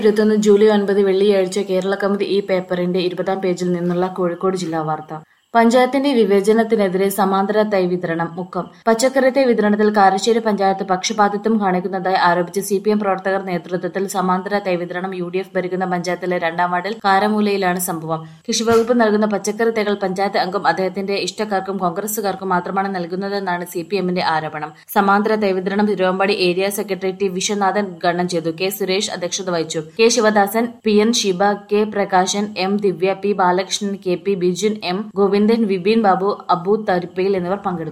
ഇരുപത്തൊന്ന് ജൂലൈ ഒൻപത് വെള്ളിയാഴ്ച കേരള കൗമുദി ഈ പേപ്പറിന്റെ ഇരുപതാം പേജിൽ നിന്നുള്ള കോഴിക്കോട് ജില്ലാ വാർത്ത പഞ്ചായത്തിന്റെ വിവേചനത്തിനെതിരെ സമാന്തര തൈ വിതരണം മുക്കം പച്ചക്കറി തൈ വിതരണത്തിൽ കാരശ്ശേരി പഞ്ചായത്ത് പക്ഷപാതിത്വം കാണിക്കുന്നതായി ആരോപിച്ച് സി പി എം പ്രവർത്തകർ നേതൃത്വത്തിൽ സമാന്തര തൈ വിതരണം യു ഡി എഫ് ഭരിക്കുന്ന പഞ്ചായത്തിലെ രണ്ടാം വാർഡിൽ കാരമൂലയിലാണ് സംഭവം കൃഷിവകുപ്പ് നൽകുന്ന പച്ചക്കറി തൈകൾ പഞ്ചായത്ത് അംഗം അദ്ദേഹത്തിന്റെ ഇഷ്ടക്കാർക്കും കോൺഗ്രസുകാർക്കും മാത്രമാണ് നൽകുന്നതെന്നാണ് സി പി എമ്മിന്റെ ആരോപണം സമാന്തര തൈ വിതരണം Thiruvambady area secretary T Viswanathan ഉദ്ഘാടനം ചെയ്തു കെ സുരേഷ് അധ്യക്ഷത വഹിച്ചു K Sivadasan P N Shiba K Prakashan M Divya P Balakrishnan K P Bijun M Govindan Vipin Babu Abu Tharippayil എന്നിവർ പങ്കെടുത്തു